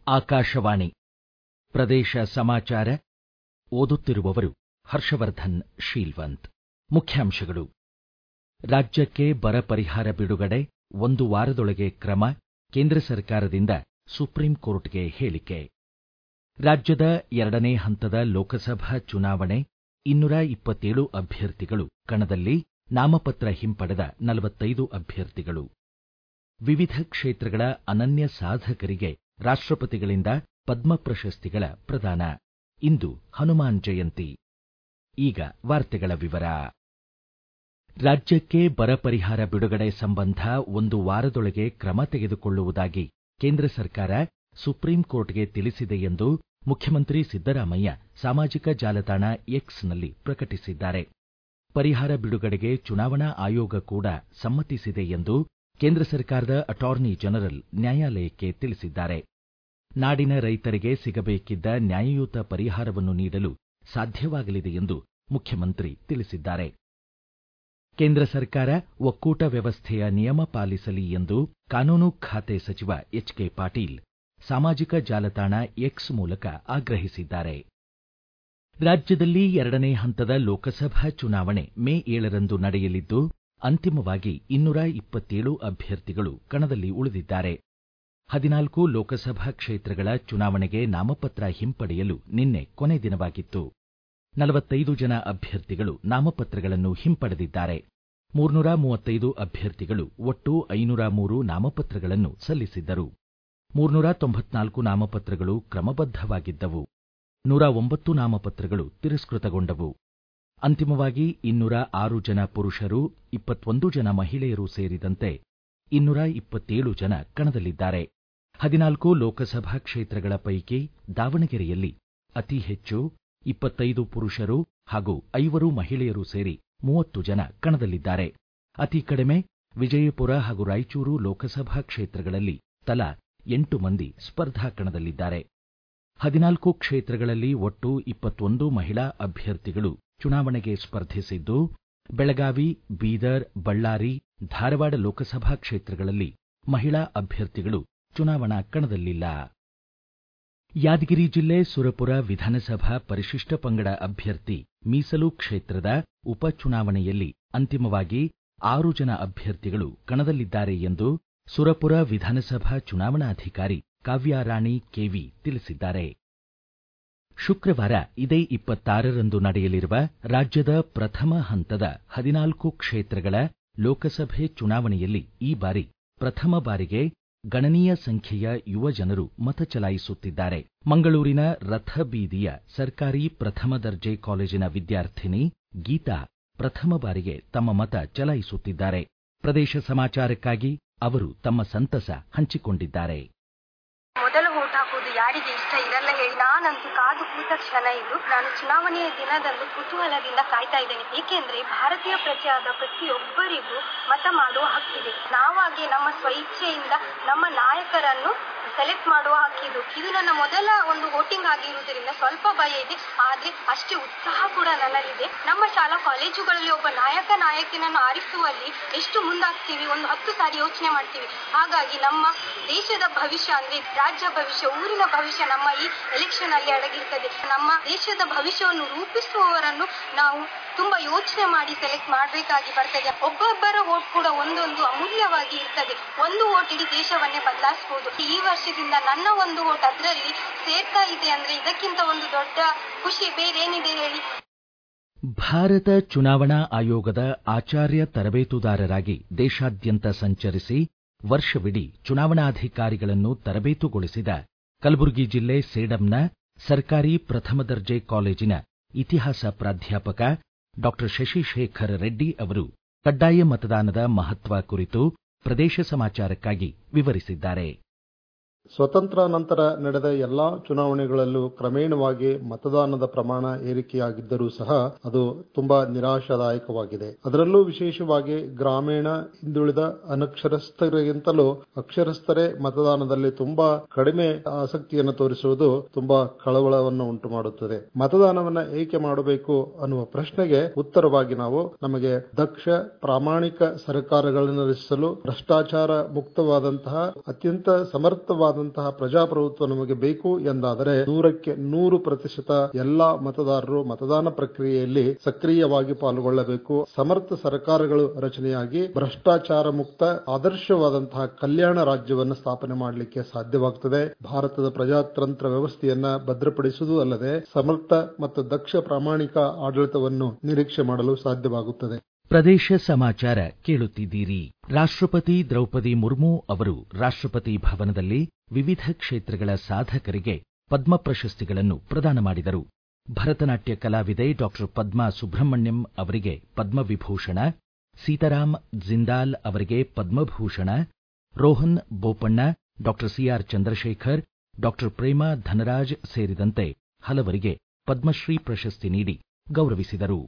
ಆಕಾಶವಾಣಿ ಪ್ರದೇಶ ಸಮಾಚಾರ ಓದುತ್ತಿರುವವರು ಹರ್ಷವರ್ಧನ್ ಶೀಲ್ವಂತ್ ಮುಖ್ಯಾಂಶಗಳು ರಾಜ್ಯಕ್ಕೆ ಬರ ಪರಿಹಾರ ಬಿಡುಗಡೆ ಒಂದು ವಾರದೊಳಗೆ ಕ್ರಮ ಕೇಂದ್ರ ಸರ್ಕಾರದಿಂದ ಸುಪ್ರೀಂ ಕೋರ್ಟ್ಗೆ ಹೇಳಿಕೆ ರಾಜ್ಯದ ಎರಡನೇ ಹಂತದ ಲೋಕಸಭಾ ಚುನಾವಣೆ ಇನ್ನೂರ ಇಪ್ಪತ್ತೇಳು ಅಭ್ಯರ್ಥಿಗಳು ಕಣದಲ್ಲಿ ನಾಮಪತ್ರ ಹಿಂಪಡೆದ ನಲವತ್ತೈದು ಅಭ್ಯರ್ಥಿಗಳು ವಿವಿಧ ಕ್ಷೇತ್ರಗಳ ಅನನ್ಯ ಸಾಧಕರಿಗೆ ರಾಷ್ಟ್ರಪತಿಗಳಿಂದ ಪದ್ಮ ಪ್ರಶಸ್ತಿಗಳ ಪ್ರದಾನ ಇಂದು ಹನುಮಾನ್ ಜಯಂತಿ ಈಗ ವಾರ್ತೆಗಳ ವಿವರ ರಾಜ್ಯಕ್ಕೆ ಬರ ಪರಿಹಾರ ಬಿಡುಗಡೆ ಸಂಬಂಧ ಒಂದು ವಾರದೊಳಗೆ ಕ್ರಮ ತೆಗೆದುಕೊಳ್ಳುವುದಾಗಿ ಕೇಂದ್ರ ಸರ್ಕಾರ ಸುಪ್ರೀಂ ಕೋರ್ಟ್ಗೆ ತಿಳಿಸಿದೆ ಎಂದು ಮುಖ್ಯಮಂತ್ರಿ ಸಿದ್ದರಾಮಯ್ಯ ಸಾಮಾಜಿಕ ಜಾಲತಾಣ ಎಕ್ಸ್ನಲ್ಲಿ ಪ್ರಕಟಿಸಿದ್ದಾರೆ ಪರಿಹಾರ ಬಿಡುಗಡೆಗೆ ಚುನಾವಣಾ ಆಯೋಗ ಕೂಡ ಸಮ್ಮತಿಸಿದೆ ಎಂದು ಕೇಂದ್ರ ಸರ್ಕಾರದ ಅಟಾರ್ನಿ ಜನರಲ್ ನ್ಯಾಯಾಲಯಕ್ಕೆ ತಿಳಿಸಿದ್ದಾರೆ ನಾಡಿನ ರೈತರಿಗೆ ಸಿಗಬೇಕಿದ್ದ ನ್ಯಾಯಯುತ ಪರಿಹಾರವನ್ನು ನೀಡಲು ಸಾಧ್ಯವಾಗಲಿದೆ ಎಂದು ಮುಖ್ಯಮಂತ್ರಿ ತಿಳಿಸಿದ್ದಾರೆ ಕೇಂದ್ರ ಸರ್ಕಾರ ಒಕ್ಕೂಟ ವ್ಯವಸ್ಥೆಯ ನಿಯಮ ಪಾಲಿಸಲಿ ಎಂದು ಕಾನೂನು ಖಾತೆ ಸಚಿವ ಎಚ್ ಕೆ ಪಾಟೀಲ್ ಸಾಮಾಜಿಕ ಜಾಲತಾಣ ಎಕ್ಸ್ ಮೂಲಕ ಆಗ್ರಹಿಸಿದ್ದಾರೆ ರಾಜ್ಯದಲ್ಲಿ ಎರಡನೇ ಹಂತದ ಲೋಕಸಭಾ ಚುನಾವಣೆ ಮೇ ಏಳರಂದು ನಡೆಯಲಿದ್ದು ಅಂತಿಮವಾಗಿ ಇನ್ನೂರ ಇಪ್ಪತ್ತೇಳು ಅಭ್ಯರ್ಥಿಗಳು ಕಣದಲ್ಲಿ ಉಳಿದಿದ್ದಾರೆ ಹದಿನಾಲ್ಕು ಲೋಕಸಭಾ ಕ್ಷೇತ್ರಗಳ ಚುನಾವಣೆಗೆ ನಾಮಪತ್ರ ಹಿಂಪಡೆಯಲು ನಿನ್ನೆ ಕೊನೆ ದಿನವಾಗಿತ್ತು ನಲವತ್ತೈದು ಜನ ಅಭ್ಯರ್ಥಿಗಳು ನಾಮಪತ್ರಗಳನ್ನು ಹಿಂಪಡೆದಿದ್ದಾರೆ ಮೂರ್ನೂರ ಮೂವತ್ತೈದು ಅಭ್ಯರ್ಥಿಗಳು ಒಟ್ಟು ಐನೂರ ಮೂರು ನಾಮಪತ್ರಗಳನ್ನು ಸಲ್ಲಿಸಿದ್ದರು ಮೂರ್ನೂರ ತೊಂಬತ್ನಾಲ್ಕು ನಾಮಪತ್ರಗಳು ಕ್ರಮಬದ್ಧವಾಗಿದ್ದವು ನೂರ ಒಂಬತ್ತು ನಾಮಪತ್ರಗಳು ತಿರಸ್ಕೃತಗೊಂಡವು ಅಂತಿಮವಾಗಿ ಇನ್ನೂರ ಆರು ಜನ ಪುರುಷರು ಇಪ್ಪತ್ತೊಂದು ಜನ ಮಹಿಳೆಯರು ಸೇರಿದಂತೆ ಇನ್ನೂರ ಇಪ್ಪತ್ತೇಳು ಜನ ಕಣದಲ್ಲಿದ್ದಾರೆ ಹದಿನಾಲ್ಕು ಲೋಕಸಭಾ ಕ್ಷೇತ್ರಗಳ ಪೈಕಿ ದಾವಣಗೆರೆಯಲ್ಲಿ ಅತಿ ಹೆಚ್ಚು ಇಪ್ಪತ್ತೈದು ಪುರುಷರು ಹಾಗೂ ಐವರು ಮಹಿಳೆಯರು ಸೇರಿ ಮೂವತ್ತು ಜನ ಕಣದಲ್ಲಿದ್ದಾರೆ ಅತಿ ಕಡಿಮೆ ವಿಜಯಪುರ ಹಾಗೂ ರಾಯಚೂರು ಲೋಕಸಭಾ ಕ್ಷೇತ್ರಗಳಲ್ಲಿ ತಲಾ ಎಂಟು ಮಂದಿ ಸ್ಪರ್ಧಾ ಕಣದಲ್ಲಿದ್ದಾರೆ ಹದಿನಾಲ್ಕು ಕ್ಷೇತ್ರಗಳಲ್ಲಿ ಒಟ್ಟು ಇಪ್ಪತ್ತೊಂದು ಮಹಿಳಾ ಅಭ್ಯರ್ಥಿಗಳು ಚುನಾವಣೆಗೆ ಸ್ಪರ್ಧಿಸಿದ್ದು ಬೆಳಗಾವಿ ಬೀದರ್ ಬಳ್ಳಾರಿ ಧಾರವಾಡ ಲೋಕಸಭಾ ಕ್ಷೇತ್ರಗಳಲ್ಲಿ ಮಹಿಳಾ ಅಭ್ಯರ್ಥಿಗಳು ಚುನಾವಣಾ ಕಣದಲ್ಲಿಲ್ಲ ಯಾದಗಿರಿ ಜಿಲ್ಲೆ ಸುರಪುರ ವಿಧಾನಸಭಾ ಪರಿಶಿಷ್ಟ ಪಂಗಡ ಅಭ್ಯರ್ಥಿ ಮೀಸಲು ಕ್ಷೇತ್ರದ ಉಪಚುನಾವಣೆಯಲ್ಲಿ ಅಂತಿಮವಾಗಿ ಆರು ಜನ ಅಭ್ಯರ್ಥಿಗಳು ಕಣದಲ್ಲಿದ್ದಾರೆ ಎಂದು ಸುರಪುರ ವಿಧಾನಸಭಾ ಚುನಾವಣಾಧಿಕಾರಿ ಕಾವ್ಯಾರಾಣಿ ಕೆವಿ ತಿಳಿಸಿದ್ದಾರೆ ಶುಕ್ರವಾರ ಇದೇ ಇಪ್ಪತ್ತಾರರಂದು ನಡೆಯಲಿರುವ ರಾಜ್ಯದ ಪ್ರಥಮ ಹಂತದ ಹದಿನಾಲ್ಕು ಕ್ಷೇತ್ರಗಳ ಲೋಕಸಭೆ ಚುನಾವಣೆಯಲ್ಲಿ ಈ ಬಾರಿ ಪ್ರಥಮ ಬಾರಿಗೆ ಗಣನೀಯ ಸಂಖ್ಯೆಯ ಯುವ ಜನರು ಮತ ಚಲಾಯಿಸುತ್ತಿದ್ದಾರೆ ಮಂಗಳೂರಿನ ರಥಬೀದಿಯ ಸರ್ಕಾರಿ ಪ್ರಥಮ ದರ್ಜೆ ಕಾಲೇಜಿನ ವಿದ್ಯಾರ್ಥಿನಿ ಗೀತಾ ಪ್ರಥಮ ಬಾರಿಗೆ ತಮ್ಮ ಮತ ಚಲಾಯಿಸುತ್ತಿದ್ದಾರೆ ಪ್ರದೇಶ ಸಮಾಚಾರಕ್ಕಾಗಿ ಅವರು ತಮ್ಮ ಸಂತಸ ಹಂಚಿಕೊಂಡಿದ್ದಾರೆ ಮೊದಲ ವೋಟ್ ಹಾಕುವುದು ಯಾರಿಗೆ ಇಷ್ಟ ಇರಲ್ಲ ಹೇಳಿ ನಾನಂತೂ ಕಾದು ಕೂತ ಕ್ಷಣ ಇದು ನಾನು ಚುನಾವಣೆಯ ದಿನದಂದು ಕುತೂಹಲದಿಂದ ಕಾಯ್ತಾ ಇದ್ದೇನೆ ಏಕೆಂದ್ರೆ ಭಾರತೀಯ ಪ್ರಜೆಯಾದ ಪ್ರತಿಯೊಬ್ಬರಿಗೂ ಮತ ಮಾಡುವ ಹಕ್ಕಿದೆ ನಾವಾಗೆ ನಮ್ಮ ಸ್ವಇಚ್ಛೆಯಿಂದ ನಮ್ಮ ನಾಯಕರನ್ನು ಸೆಲೆಕ್ಟ್ ಮಾಡುವ ಹಕ್ಕಿದು ಇದು ನನ್ನ ಮೊದಲ ಒಂದು ವೋಟಿಂಗ್ ಆಗಿರುವುದರಿಂದ ಸ್ವಲ್ಪ ಭಯ ಇದೆ ಆದ್ರೆ ಅಷ್ಟೇ ಉತ್ಸಾಹ ಕೂಡ ನನ್ನಲ್ಲಿದೆ ನಮ್ಮ ಶಾಲಾ ಕಾಲೇಜುಗಳಲ್ಲಿ ಒಬ್ಬ ನಾಯಕ ನಾಯಕಿನನ್ನು ಆರಿಸುವಲ್ಲಿ ಎಷ್ಟು ಮುಂದಾಗ್ತೀವಿ ಒಂದು ಹತ್ತು ಸಾರಿ ಯೋಚನೆ ಮಾಡ್ತೀವಿ ಹಾಗಾಗಿ ನಮ್ಮ ದೇಶದ ಭವಿಷ್ಯ ಅಂದ್ರೆ ರಾಜ್ಯ ಭವಿಷ್ಯ ಊರಿನ ಭವಿಷ್ಯ ನಮ್ಮ ಈ ಎಲೆಕ್ಷನ್ ಅಲ್ಲಿ ಅಡಗಿರ್ತದೆ ನಮ್ಮ ದೇಶದ ಭವಿಷ್ಯವನ್ನು ರೂಪಿಸುವವರನ್ನು ನಾವು ತುಂಬಾ ಯೋಚನೆ ಮಾಡಿ ಸೆಲೆಕ್ಟ್ ಮಾಡಬೇಕಾಗಿ ಬರ್ತದೆ ಒಬ್ಬೊಬ್ಬರ ವೋಟ್ ಕೂಡ ಒಂದೊಂದು ಅಮೂಲ್ಯವಾಗಿ ಇರ್ತದೆ ಒಂದು ವೋಟ್ ಇಡೀ ದೇಶವನ್ನೇ ಬದಲಾಯಿಸಬಹುದು ಈ ವರ್ಷದಿಂದ ನನ್ನ ಒಂದು ವೋಟ್ ಅದರಲ್ಲಿ ಸೇರ್ತಾ ಇದೆ ಅಂದ್ರೆ ಇದಕ್ಕಿಂತ ಒಂದು ದೊಡ್ಡ ಖುಷಿ ಬೇರೆ ಏನಿದೆ ಹೇಳಿ ಭಾರತ ಚುನಾವಣಾ ಆಯೋಗದ ಆಚಾರ್ಯ ತರಬೇತುದಾರರಾಗಿ ದೇಶಾದ್ಯಂತ ಸಂಚರಿಸಿ ವರ್ಷವಿಡೀ ಚುನಾವಣಾಧಿಕಾರಿಗಳನ್ನು ತರಬೇತುಗೊಳಿಸಿದ ಕಲಬುರಗಿ ಜಿಲ್ಲೆ ಸೇಡಂನ ಸರ್ಕಾರಿ ಪ್ರಥಮ ದರ್ಜೆ ಕಾಲೇಜಿನ ಇತಿಹಾಸ ಪ್ರಾಧ್ಯಾಪಕ ಡಾಕ್ಟರ್ ಶಶಿಶೇಖರ್ ರೆಡ್ಡಿ ಅವರು ಕಡ್ಡಾಯ ಮತದಾನದ ಮಹತ್ವ ಕುರಿತು ಪ್ರದೇಶ ಸಮಾಚಾರಕ್ಕಾಗಿ ವಿವರಿಸಿದ್ದಾರೆ ಸ್ವತಂತ್ರ ನಂತರ ನಡೆದ ಎಲ್ಲಾ ಚುನಾವಣೆಗಳಲ್ಲೂ ಕ್ರಮೇಣವಾಗಿ ಮತದಾನದ ಪ್ರಮಾಣ ಏರಿಕೆಯಾಗಿದ್ದರೂ ಸಹ ಅದು ತುಂಬಾ ನಿರಾಶಾದಾಯಕವಾಗಿದೆ ಅದರಲ್ಲೂ ವಿಶೇಷವಾಗಿ ಗ್ರಾಮೀಣ ಹಿಂದುಳಿದ ಅನಕ್ಷರಸ್ಥರಿಗಿಂತಲೂ ಅಕ್ಷರಸ್ಥರೇ ಮತದಾನದಲ್ಲಿ ತುಂಬಾ ಕಡಿಮೆ ಆಸಕ್ತಿಯನ್ನು ತೋರಿಸುವುದು ತುಂಬಾ ಕಳವಳವನ್ನು ಉಂಟು ಮಾಡುತ್ತದೆ ಮತದಾನವನ್ನ ಏಕೆ ಮಾಡಬೇಕು ಅನ್ನುವ ಪ್ರಶ್ನೆಗೆ ಉತ್ತರವಾಗಿ ನಾವು ನಮಗೆ ದಕ್ಷ ಪ್ರಾಮಾಣಿಕ ಸರ್ಕಾರಗಳನ್ನು ರಚಿಸಲು ಭ್ರಷ್ಟಾಚಾರ ಮುಕ್ತವಾದಂತಹ ಅತ್ಯಂತ ಸಮರ್ಥವಾದ ಸುಸ್ಥಿರವಾದಂತಹ ಪ್ರಜಾಪ್ರಭುತ್ವ ನಮಗೆ ಬೇಕು ಎಂದಾದರೆ ನೂರಕ್ಕೆ ನೂರು ಪ್ರತಿಶತ ಎಲ್ಲಾ ಮತದಾರರು ಮತದಾನ ಪ್ರಕ್ರಿಯೆಯಲ್ಲಿ ಸಕ್ರಿಯವಾಗಿ ಪಾಲ್ಗೊಳ್ಳಬೇಕು ಸಮರ್ಥ ಸರ್ಕಾರಗಳು ರಚನೆಯಾಗಿ ಭ್ರಷ್ಟಾಚಾರ ಮುಕ್ತ ಆದರ್ಶವಾದಂತಹ ಕಲ್ಯಾಣ ರಾಜ್ಯವನ್ನು ಸ್ಥಾಪನೆ ಮಾಡಲಿಕ್ಕೆ ಸಾಧ್ಯವಾಗುತ್ತದೆ ಭಾರತದ ಪ್ರಜಾತಂತ್ರ ವ್ಯವಸ್ಥೆಯನ್ನ ಭದ್ರಪಡಿಸುವುದು ಅಲ್ಲದೆ ಸಮರ್ಥ ಮತ್ತು ದಕ್ಷ ಪ್ರಾಮಾಣಿಕ ಆಡಳಿತವನ್ನು ನಿರೀಕ್ಷೆ ಮಾಡಲು ಸಾಧ್ಯವಾಗುತ್ತದೆ ಪ್ರದೇಶ ಸಮಾಚಾರ ಕೇಳುತ್ತಿದ್ದೀರಿ ರಾಷ್ಟ್ರಪತಿ ದ್ರೌಪದಿ ಮುರ್ಮು ಅವರು ರಾಷ್ಟ್ರಪತಿ ಭವನದಲ್ಲಿ ವಿವಿಧ ಕ್ಷೇತ್ರಗಳ ಸಾಧಕರಿಗೆ ಪದ್ಮ ಪ್ರಶಸ್ತಿಗಳನ್ನು ಪ್ರದಾನ ಮಾಡಿದರು ಭರತನಾಟ್ಯ ಕಲಾವಿದೆ ಡಾಕ್ಟರ್ ಪದ್ಮಾ ಸುಬ್ರಹ್ಮಣ್ಯಂ ಅವರಿಗೆ ಪದ್ಮವಿಭೂಷಣ ಸೀತಾರಾಮ್ ಜಿಂದಾಲ್ ಅವರಿಗೆ Padma Bhushan Rohan Bopanna doctor C R Chandrashekhar doctor Prema Dhanraj ಸೇರಿದಂತೆ ಹಲವರಿಗೆ ಪದ್ಮಶ್ರೀ ಪ್ರಶಸ್ತಿ ನೀಡಿ ಗೌರವಿಸಿದರು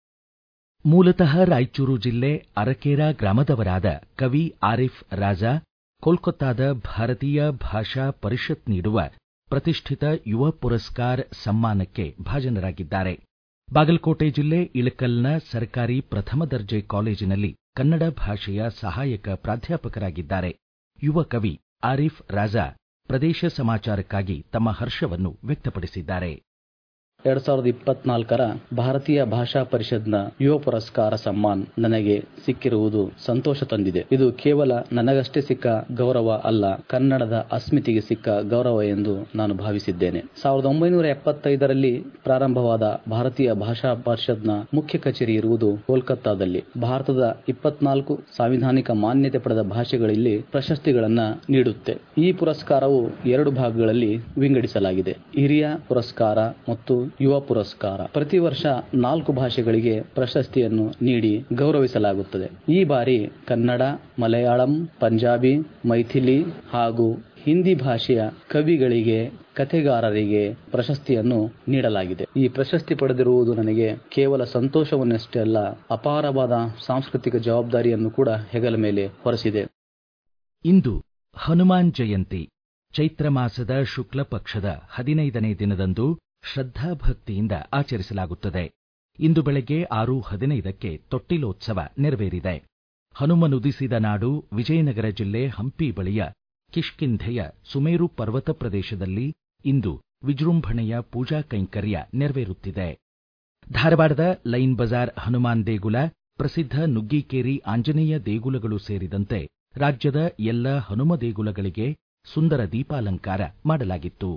ಮೂಲತಃ ರಾಯಚೂರು ಜಿಲ್ಲೆ ಅರಕೇರಾ ಗ್ರಾಮದವರಾದ ಕವಿ ಆರಿಫ್ ರಾಜಾ ಕೋಲ್ಕತ್ತಾದ ಭಾರತೀಯ ಭಾಷಾ ಪರಿಷತ್ ನೀಡುವ ಪ್ರತಿಷ್ಠಿತ ಯುವ ಪುರಸ್ಕಾರ್ ಸಮ್ಮಾನಕ್ಕೆ ಭಾಜನರಾಗಿದ್ದಾರೆ ಬಾಗಲಕೋಟೆ ಜಿಲ್ಲೆ ಇಳಕಲ್ನ ಸರ್ಕಾರಿ ಪ್ರಥಮ ದರ್ಜೆ ಕಾಲೇಜಿನಲ್ಲಿ ಕನ್ನಡ ಭಾಷೆಯ ಸಹಾಯಕ ಪ್ರಾಧ್ಯಾಪಕರಾಗಿದ್ದಾರೆ ಯುವ ಕವಿ ಆರಿಫ್ ರಾಜಾ ಪ್ರದೇಶ ಸಮಾಚಾರಕ್ಕಾಗಿ ತಮ್ಮ ಹರ್ಷವನ್ನು ವ್ಯಕ್ತಪಡಿಸಿದ್ದಾರೆ ಎರಡ್ ಸಾವಿರದ ಇಪ್ಪತ್ನಾಲ್ಕರ ಭಾರತೀಯ ಭಾಷಾ ಪರಿಷತ್ನ ಯುವ ಪುರಸ್ಕಾರ ಸಮ್ಮಾನ್ ನನಗೆ ಸಿಕ್ಕಿರುವುದು ಸಂತೋಷ ತಂದಿದೆ ಇದು ಕೇವಲ ನನಗಷ್ಟೇ ಸಿಕ್ಕ ಗೌರವ ಅಲ್ಲ ಕನ್ನಡದ ಅಸ್ಮಿತೆಗೆ ಸಿಕ್ಕ ಗೌರವ ಎಂದು ನಾನು ಭಾವಿಸಿದ್ದೇನೆ ಸಾವಿರದ ಒಂಬೈನೂರ ಎಪ್ಪತ್ತೈದರಲ್ಲಿ ಪ್ರಾರಂಭವಾದ ಭಾರತೀಯ ಭಾಷಾ ಪರಿಷತ್ನ ಮುಖ್ಯ ಕಚೇರಿ ಇರುವುದು ಕೋಲ್ಕತ್ತಾದಲ್ಲಿ ಭಾರತದ ಇಪ್ಪತ್ನಾಲ್ಕು ಸಾಂವಿಧಾನಿಕ ಮಾನ್ಯತೆ ಪಡೆದ ಭಾಷೆಗಳಲ್ಲಿ ಪ್ರಶಸ್ತಿಗಳನ್ನ ನೀಡುತ್ತೆ ಈ ಪುರಸ್ಕಾರವು ಎರಡು ಭಾಗಗಳಲ್ಲಿ ವಿಂಗಡಿಸಲಾಗಿದೆ ಹಿರಿಯ ಪುರಸ್ಕಾರ ಮತ್ತು ಯುವ ಪುರಸ್ಕಾರ ಪ್ರತಿ ವರ್ಷ ನಾಲ್ಕು ಭಾಷೆಗಳಿಗೆ ಪ್ರಶಸ್ತಿಯನ್ನು ನೀಡಿ ಗೌರವಿಸಲಾಗುತ್ತದೆ ಈ ಬಾರಿ ಕನ್ನಡ ಮಲಯಾಳಂ ಪಂಜಾಬಿ ಮೈಥಿಲಿ ಹಾಗೂ ಹಿಂದಿ ಭಾಷೆಯ ಕವಿಗಳಿಗೆ ಕಥೆಗಾರರಿಗೆ ಪ್ರಶಸ್ತಿಯನ್ನು ನೀಡಲಾಗಿದೆ ಈ ಪ್ರಶಸ್ತಿ ಪಡೆದಿರುವುದು ನನಗೆ ಕೇವಲ ಸಂತೋಷವನ್ನಷ್ಟೇ ಅಲ್ಲ ಅಪಾರವಾದ ಸಾಂಸ್ಕೃತಿಕ ಜವಾಬ್ದಾರಿಯನ್ನು ಕೂಡ ಹೆಗಲ ಮೇಲೆ ಹೊರಿಸಿದೆ ಇಂದು ಹನುಮಾನ್ ಜಯಂತಿ ಚೈತ್ರ ಮಾಸದ ಶುಕ್ಲ ಪಕ್ಷದ ಹದಿನೈದನೇ ದಿನದಂದು ಶ್ರದ್ಧಾಭಕ್ತಿಯಿಂದ ಆಚರಿಸಲಾಗುತ್ತದೆ ಇಂದು ಬೆಳಗ್ಗೆ ಆರು ಹದಿನೈದಕ್ಕೆ ತೊಟ್ಟಿಲೋತ್ಸವ ನೆರವೇರಿದೆ ಹನುಮನುದಿಸಿದ ನಾಡು ವಿಜಯನಗರ ಜಿಲ್ಲೆ ಹಂಪಿ ಬಳಿಯ ಕಿಷ್ಕಿಂಧೆಯ ಸುಮೇರು ಪರ್ವತ ಪ್ರದೇಶದಲ್ಲಿ ಇಂದು ವಿಜೃಂಭಣೆಯ ಪೂಜಾ ಕೈಂಕರ್ಯ ನೆರವೇರುತ್ತಿದೆ ಧಾರವಾಡದ ಲೈನ್ ಬಜಾರ್ ಹನುಮಾನ್ ದೇಗುಲ ಪ್ರಸಿದ್ಧ ನುಗ್ಗಿಕೇರಿ ಆಂಜನೇಯ ದೇಗುಲಗಳು ಸೇರಿದಂತೆ ರಾಜ್ಯದ ಎಲ್ಲ ಹನುಮ ದೇಗುಲಗಳಿಗೆ ಸುಂದರ ದೀಪಾಲಂಕಾರ ಮಾಡಲಾಗಿತ್ತು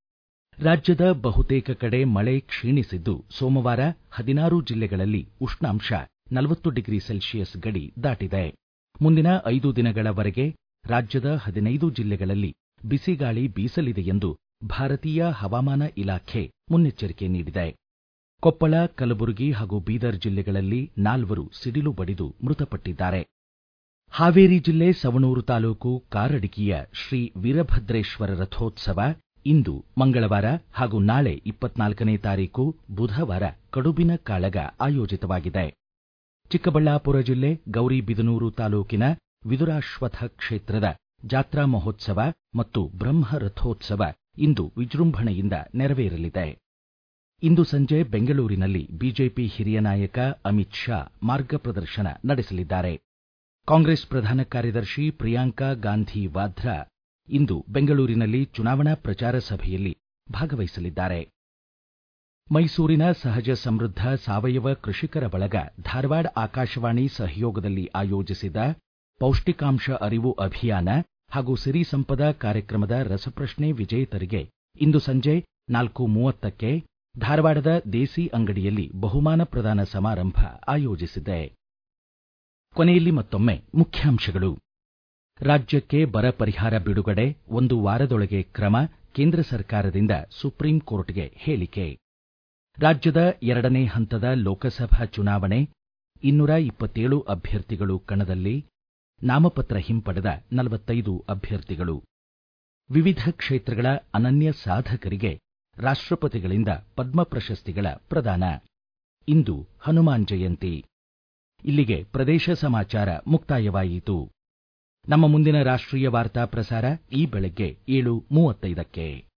ರಾಜ್ಯದ ಬಹುತೇಕ ಕಡೆ ಮಳೆ ಕ್ಷೀಣಿಸಿದ್ದು ಸೋಮವಾರ ಹದಿನಾರು ಜಿಲ್ಲೆಗಳಲ್ಲಿ ಉಷ್ಣಾಂಶ ನಲವತ್ತು ಡಿಗ್ರಿ ಸೆಲ್ಸಿಯಸ್ ಗಡಿ ದಾಟಿದೆ ಮುಂದಿನ ಐದು ದಿನಗಳವರೆಗೆ ರಾಜ್ಯದ ಹದಿನೈದು ಜಿಲ್ಲೆಗಳಲ್ಲಿ ಬಿಸಿಗಾಳಿ ಬೀಸಲಿದೆ ಎಂದು ಭಾರತೀಯ ಹವಾಮಾನ ಇಲಾಖೆ ಮುನ್ನೆಚ್ಚರಿಕೆ ನೀಡಿದೆ ಕೊಪ್ಪಳ ಕಲಬುರಗಿ ಹಾಗೂ ಬೀದರ್ ಜಿಲ್ಲೆಗಳಲ್ಲಿ ನಾಲ್ವರು ಸಿಡಿಲು ಬಡಿದು ಮೃತಪಟ್ಟಿದ್ದಾರೆ ಹಾವೇರಿ ಜಿಲ್ಲೆ ಸವಣೂರು ತಾಲೂಕು ಕಾರಡಗಿಯ ಶ್ರೀ ವೀರಭದ್ರೇಶ್ವರ ರಥೋತ್ಸವ ಇಂದು ಮಂಗಳವಾರ ಹಾಗೂ ನಾಳೆ ಇಪ್ಪತ್ನಾಲ್ಕನೇ ತಾರೀಕು ಬುಧವಾರ ಕಡುಬಿನ ಕಾಳಗ ಆಯೋಜಿತವಾಗಿದೆ ಚಿಕ್ಕಬಳ್ಳಾಪುರ ಜಿಲ್ಲೆ ಗೌರಿಬಿದನೂರು ತಾಲೂಕಿನ ವಿದುರಾಶ್ವಥ ಕ್ಷೇತ್ರದ ಜಾತ್ರಾ ಮಹೋತ್ಸವ ಮತ್ತು ಬ್ರಹ್ಮ ರಥೋತ್ಸವ ಇಂದು ವಿಜೃಂಭಣೆಯಿಂದ ನೆರವೇರಲಿದೆ ಇಂದು ಸಂಜೆ ಬೆಂಗಳೂರಿನಲ್ಲಿ ಬಿಜೆಪಿ ಹಿರಿಯ ನಾಯಕ ಅಮಿತ್ ಶಾ ಮಾರ್ಗ ಪ್ರದರ್ಶನ ನಡೆಸಲಿದ್ದಾರೆ ಕಾಂಗ್ರೆಸ್ ಪ್ರಧಾನ ಕಾರ್ಯದರ್ಶಿ ಪ್ರಿಯಾಂಕಾ ಗಾಂಧಿ ವಾದ್ರಾ ಇಂದು ಬೆಂಗಳೂರಿನಲ್ಲಿ ಚುನಾವಣಾ ಪ್ರಚಾರ ಸಭೆಯಲ್ಲಿ ಭಾಗವಹಿಸಲಿದ್ದಾರೆ ಮೈಸೂರಿನ ಸಹಜ ಸಮೃದ್ಧ ಸಾವಯವ ಕೃಷಿಕರ ಬಳಗ ಧಾರವಾಡ ಆಕಾಶವಾಣಿ ಸಹಯೋಗದಲ್ಲಿ ಆಯೋಜಿಸಿದ ಪೌಷ್ಟಿಕಾಂಶ ಅರಿವು ಅಭಿಯಾನ ಹಾಗೂ ಸಿರಿ ಸಂಪದ ಕಾರ್ಯಕ್ರಮದ ರಸಪ್ರಶ್ನೆ ವಿಜೇತರಿಗೆ ಇಂದು ಸಂಜೆ ನಾಲ್ಕು ಮೂವತ್ತಕ್ಕೆ ಧಾರವಾಡದ ದೇಸಿ ಅಂಗಡಿಯಲ್ಲಿ ಬಹುಮಾನ ಪ್ರದಾನ ಸಮಾರಂಭ ಆಯೋಜಿಸಿದೆ ಕೊನೆಯಲ್ಲಿ ಮತ್ತೊಮ್ಮೆ ಮುಖ್ಯಾಂಶಗಳು ರಾಜ್ಯಕ್ಕೆ ಬರ ಪರಿಹಾರ ಬಿಡುಗಡೆ ಒಂದು ವಾರದೊಳಗೆ ಕ್ರಮ ಕೇಂದ್ರ ಸರ್ಕಾರದಿಂದ ಸುಪ್ರೀಂ ಕೋರ್ಟ್ಗೆ ಹೇಳಿಕೆ ರಾಜ್ಯದ ಎರಡನೇ ಹಂತದ ಲೋಕಸಭಾ ಚುನಾವಣೆ ಇನ್ನೂರ ಇಪ್ಪತ್ತೇಳು ಅಭ್ಯರ್ಥಿಗಳು ಕಣದಲ್ಲಿ ನಾಮಪತ್ರ ಹಿಂಪಡೆದ ನಲವತ್ತೈದು ಅಭ್ಯರ್ಥಿಗಳು ವಿವಿಧ ಕ್ಷೇತ್ರಗಳ ಅನನ್ಯ ಸಾಧಕರಿಗೆ ರಾಷ್ಟ್ರಪತಿಗಳಿಂದ ಪದ್ಮ ಪ್ರಶಸ್ತಿಗಳ ಪ್ರದಾನ ಇಂದು ಹನುಮಾನ್ ಜಯಂತಿ ಇಲ್ಲಿಗೆ ಪ್ರದೇಶ ಸಮಾಚಾರ ಮುಕ್ತಾಯವಾಯಿತು ನಮ್ಮ ಮುಂದಿನ ರಾಷ್ಟ್ರೀಯ ವಾರ್ತಾ ಪ್ರಸಾರ ಈ ಬೆಳಗ್ಗೆ ಏಳು ಮೂವತ್ತೈದಕ್ಕೆ